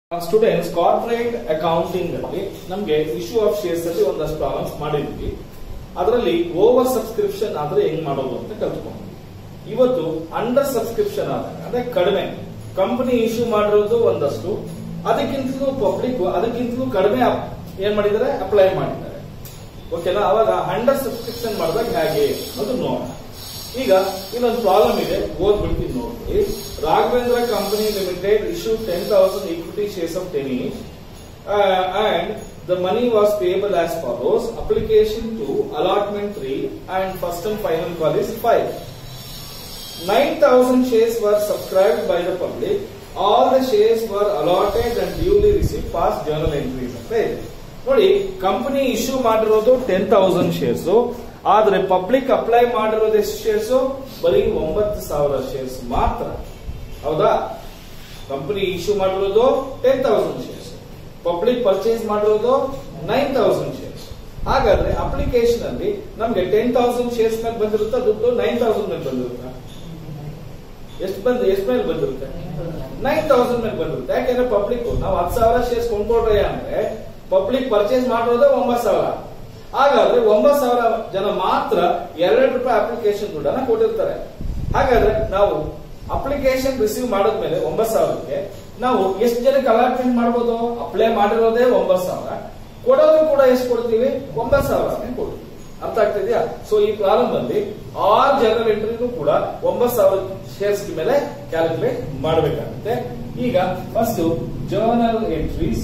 Students corporate accounting ಅಲ್ಲಿ ನಮಗೆ issue of shares ಅಲ್ಲಿ ಒಂದಷ್ಟು ಪ್ರಾಬ್ಲಮ್ಸ್ ಮಾಡಿದ್ವಿ ಅದರಲ್ಲಿ ಓವರ್ ಸಬ್ಸ್ಕ್ರಿಪ್ಷನ್ ಆದ್ರೆ ಹೆಂಗ್ ಮಾಡೋದು ಅಂತ ಕಲ್ತ್ಕೊಂಡ್ವಿ ಇವತ್ತು ಅಂಡರ್ ಸಬ್ಸ್ಕ್ರಿಪ್ಷನ್ ಆದಾಗ ಅಂದ್ರೆ ಕಡಿಮೆ ಕಂಪನಿ ಇಶ್ಯೂ ಮಾಡಿರೋದು ಒಂದಷ್ಟು ಅದಕ್ಕಿಂತಲೂ ಪಬ್ಲಿಕ್ ಅದಕ್ಕಿಂತಲೂ ಕಡಿಮೆ ಅಪ್- ಏನ್ ಮಾಡಿದ್ದಾರೆ ಅಪ್ಲೈ ಮಾಡಿದ್ದಾರೆ ಓಕೆನಾ ಅವಾಗ ಅಂಡರ್ ಸಬ್ಸ್ಕ್ರಿಪ್ಷನ್ ಮಾಡಿದಾಗ ಹೇಗೆ ಅನ್ನೋದು ನೋಡೋಣ ಈಗ ಇನ್ನೊಂದು ಪ್ರಾಬ್ಲಮ್ ಇದೆ ಓದ್ಬಿಡ್ತೀನಿ ನೋಡಿ Raghavendra company limited issue ten thousand equity shares of ten each and the money was payable as follows application to allotment three and first and final call is five 9,000 shares were subscribed by the public. All the shares were allotted and duly received past journal entries ಅಂತ ಇದೆ ನೋಡಿ company issue ಮಾಡಿರೋದು ten thousand shares ಆದ್ರೆ public apply ಮಾಡಿರೋದು ಎಷ್ಟು shares ಬರೀ ಒಂಬತ್ತು ಸಾವಿರ ಶೇರ್ಸ್ ಮಾತ್ರ ಹೌದಾ ಕಂಪನಿ ಇಶ್ಯೂ ಮಾಡಿರೋದು ten thousand shares public purchase ಮಾಡಿರೋದು ನೈನ್ ತೌಸಂಡ್ ಶೇರ್ಸ್ ಹಾಗಾದ್ರೆ ಅಪ್ಲಿಕೇಶನ್ ಅಲ್ಲಿ ನಮ್ಗೆ ಟೆನ್ ತೌಸಂಡ್ ಶೇರ್ಸ್ ಮೇಲೆ ಬಂದಿರುತ್ತಾ ದುಡ್ಡು ನೈನ್ ತೌಸಂಡ್ ಮೇಲೆ ಬಂದಿರುತ್ತಾ ಎಷ್ಟು ಬಂದು ಎಷ್ಟು ಮೇಲೆ ಬಂದಿರುತ್ತೆ ನೈನ್ ತೌಸಂಡ್ ಮೇಲೆ ಬಂದಿರುತ್ತೆ ಯಾಕೆಂದ್ರೆ ಪಬ್ಲಿಕ್ ನಾವು ಹತ್ತು ಸಾವಿರ ಶೇರ್ಸ್ ಕೊಂಡ್ಕೊಡ್ರಿ ಅಂದ್ರೆ ಪಬ್ಲಿಕ್ ಪರ್ಚೇಸ್ ಮಾಡಿರೋದೇ ಒಂಬತ್ತು ಸಾವಿರ ಹಾಗಾದ್ರೆ ಒಂಬತ್ತು ಸಾವಿರ ಜನ ಮಾತ್ರ ಎರಡು ರೂಪಾಯಿ ಅಪ್ಲಿಕೇಶನ್ ದುಡ್ಡನ್ನ ಕೊಟ್ಟಿರ್ತಾರೆ ಹಾಗಾದ್ರೆ ನಾವು ಅಪ್ಲಿಕೇಶನ್ ರಿಸೀವ್ ಮಾಡಿದ್ಮೇಲೆ ಒಂಬತ್ತು ಸಾವಿರಕ್ಕೆ ನಾವು ಎಷ್ಟು ಜನಕ್ಕೆ ಅಲಾಟ್ಮೆಂಟ್ ಮಾಡ್ಬೋದು ಅಪ್ಲೈ ಮಾಡಿರೋದೇ ಒಂಬತ್ತು ಸಾವಿರ ಕೊಡೋದು ಕೂಡ ಎಷ್ಟು ಕೊಡ್ತೀವಿ ಒಂಬತ್ತು ಸಾವಿರ ಕೊಡ್ತೀವಿ ಅರ್ಥ ಆಗ್ತಿದ್ಯಾ ಸೊ ಈ ಪ್ರಾಬ್ಲಮ್ ಅಲ್ಲಿ ಆರ್ ಜನರಲ್ ಎಂಟ್ರಿನೂ ಕೂಡ ಒಂಬತ್ತು ಸಾವಿರ ಶೇರ್ಸ್ ಮೇಲೆ ಕ್ಯಾಲ್ಕುಲೇಟ್ ಮಾಡಬೇಕಾಗುತ್ತೆ ಈಗ first journal entries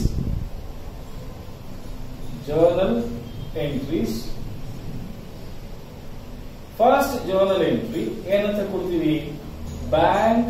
journal entries first journal entry ಏನಂತ ಕೊಡ್ತೀವಿ bank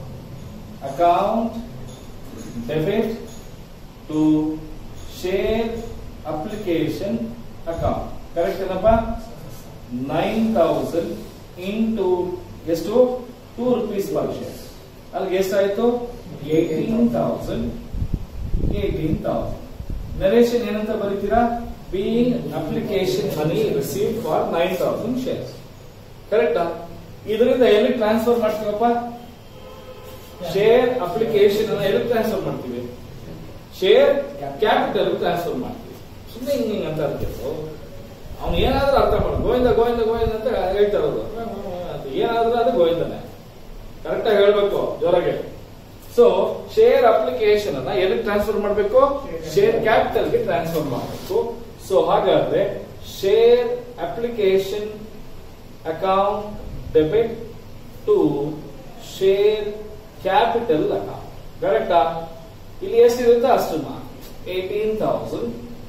account debit to share application account correct ಏನಪ್ಪ ನೈನ್ ತೌಸಂಡ್ ಇಂಟು ಎಷ್ಟು ಟೂ ರುಪೀಸ್ ಪರ್ ಶೇರ್ ಅಲ್ಲಿಗೆ ಎಷ್ಟಾಯ್ತು eighteen thousand eighteen thousand narration ಏನಂತ ಬರೀತೀರಾ being application money receive for nine thousand shares ಕರೆಕ್ಟಾ ಇದರಿಂದ ಎಲ್ಲಿ ಟ್ರಾನ್ಸ್ಫರ್ ಮಾಡ್ತೀವಪ್ಪ ಶೇರ್ ಅಪ್ಲಿಕೇಶನ್ ಅನ್ನ ಎಲ್ಲಿ ಟ್ರಾನ್ಸ್ಫರ್ ಮಾಡ್ತೀವಿ ಶೇರ್ ಕ್ಯಾಪಿಟಲ್ ಟ್ರಾನ್ಸ್ಫರ್ ಮಾಡ್ತೀವಿ ಸುಮ್ಮನೆ ಹಿಂಗ್ ಹಿಂಗ್ ಅಂತ ಇರ್ತಿತ್ತು ಅವ್ನು ಏನಾದ್ರೂ ಅರ್ಥ ಮಾಡು ಗೋವಿಂದ ಗೋವಿಂದ ಗೋವಿಂದ ಅಂತ ಹೇಳ್ತಾ ಇರೋದು ಅದು ಏನಾದ್ರೂ ಅದು ಗೋವಿಂದನೇ ಕರೆಕ್ಟ್ ಆಗಿ ಹೇಳ್ಬೇಕು ಜೋರಾಗೆ ಸೊ ಶೇರ್ ಅಪ್ಲಿಕೇಶನ್ ಅನ್ನ ಎಲ್ಲಿ ಟ್ರಾನ್ಸ್ಫರ್ ಮಾಡಬೇಕು ಶೇರ್ ಕ್ಯಾಪಿಟಲ್ ಗೆ ಟ್ರಾನ್ಸ್ಫರ್ ಮಾಡಬೇಕು ಸೊ ಹಾಗಾದ್ರೆ share application account debit to share capital account ಕರೆಕ್ಟಾ ಇಲ್ಲಿ ಎಷ್ಟಿರುತ್ತೆ ಅಷ್ಟು eighteen thousand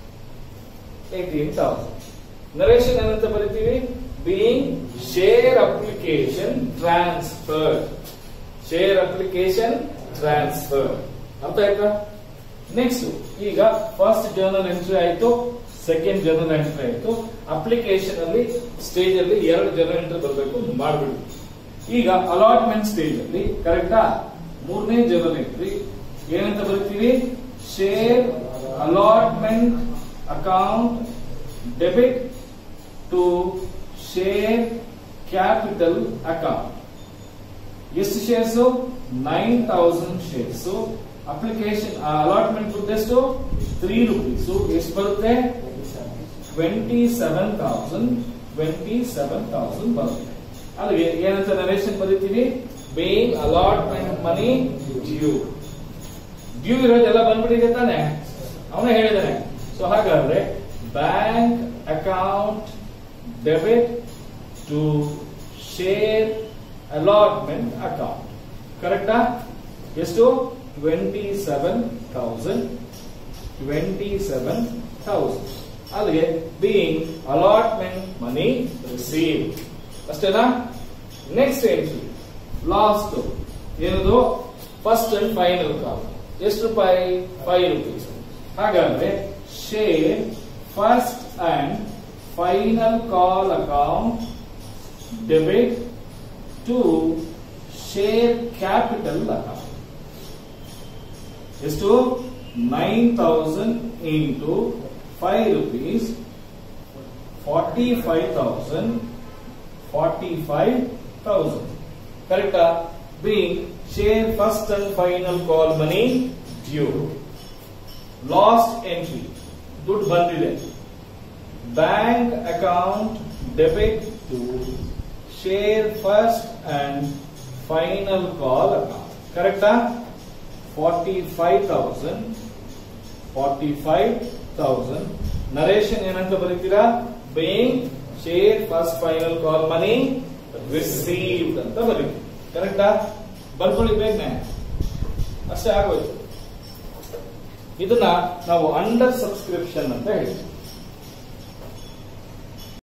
eighteen thousand narration ಏನಂತ ಬರಿತೀವಿ being share application transfer share application transfer ಅರ್ಥ ಆಯ್ತಾ ನೆಕ್ಸ್ಟ್ ಈಗ ಫಸ್ಟ್ ಜರ್ನಲ್ ಎಂಟ್ರಿ ಆಯ್ತು ಸೆಕೆಂಡ್ ಜರ್ನಲ್ ಎಂಟ್ರಿ ಆಯ್ತು ಅಪ್ಲಿಕೇಶನ್ ಅಲ್ಲಿ ಸ್ಟೇಜ್ ಅಲ್ಲಿ ಎರಡು ಜರ್ನಲ್ ಎಂಟ್ರಿ ಬರಬೇಕು ಮಾಡ್ಬಿಡಿ ಈಗ ಅಲಾಟ್ಮೆಂಟ್ ಸ್ಟೇಜ್ ಅಲ್ಲಿ ಕರೆಕ್ಟಾ ಮೂರನೇ ಜರ್ನಲ್ ಎಂಟ್ರಿ ಏನಂತ ಬರೀತೀವಿ share allotment account debit to share capital account ಎಷ್ಟು shares nine thousand shares application allotment ದುಡ್ಡು ಎಷ್ಟು ತ್ರೀ ರುಪೀಸ್ ಎಷ್ಟು ಬರುತ್ತೆ twenty seven thousand twenty seven thousand ಬರುತ್ತೆ ಅಲ್ಲಿಗೆ ಏನಂತ ನರೇಶನ್ ಬರೀತೀವಿ being allotment money due due ಇರೋದೆಲ್ಲ ಬಂದ್ಬಿಟ್ಟಿದೆ ತಾನೆ ಅವನೇ ಹೇಳಿದಾನೆ ಸೊ ಹಾಗಾದ್ರೆ bank account debit to share allotment account ಕರೆಕ್ಟಾ ಎಷ್ಟು twenty seven thousand twenty seven thousand ಅಲ್ಲಿಗೆ ಬೀಯಿಂಗ್ ಅಲಾಟ್ಮೆಂಟ್ ಮನಿ ರಿಸೀವ್ ಅಷ್ಟೇನಾ ನೆಕ್ಸ್ಟ್ ಎಂಟ್ರಿ ಲಾಸ್ಟ್ ಏನದು ಫಸ್ಟ್ ಅಂಡ್ ಫೈನಲ್ ಕಾಲ್ ಎಷ್ಟು ರೂಪಾಯಿ ಫೈವ್ ರುಪೀಸ್ ಹಾಗಾದ್ರೆ share first and final call account debit to share capital account ಎಷ್ಟು nine thousand into five rupees forty five thousand forty five thousand ಕರೆಕ್ಟಾ being share first and final call money due. Last entry ದುಡ್ಡು ಬಂದಿದೆ bank account debit to share first and final call account ಕರೆಕ್ಟಾ forty five thousand forty five thousand narration ಏನಂತ ಬರೀತೀರಾ being share first final call money received ಅಂತ ಬರೀತೀವಿ ಕರೆಕ್ಟಾ ಬರ್ಕೊಳ್ಳಿ ಬೇಗನೆ ಅಷ್ಟೇ ಆಗೋಯ್ತು ಇದನ್ನ ನಾವು ಅಂಡರ್ ಸಬ್ಸ್ಕ್ರಿಪ್ಷನ್ ಅಂತ ಹೇಳ್ತೀವಿ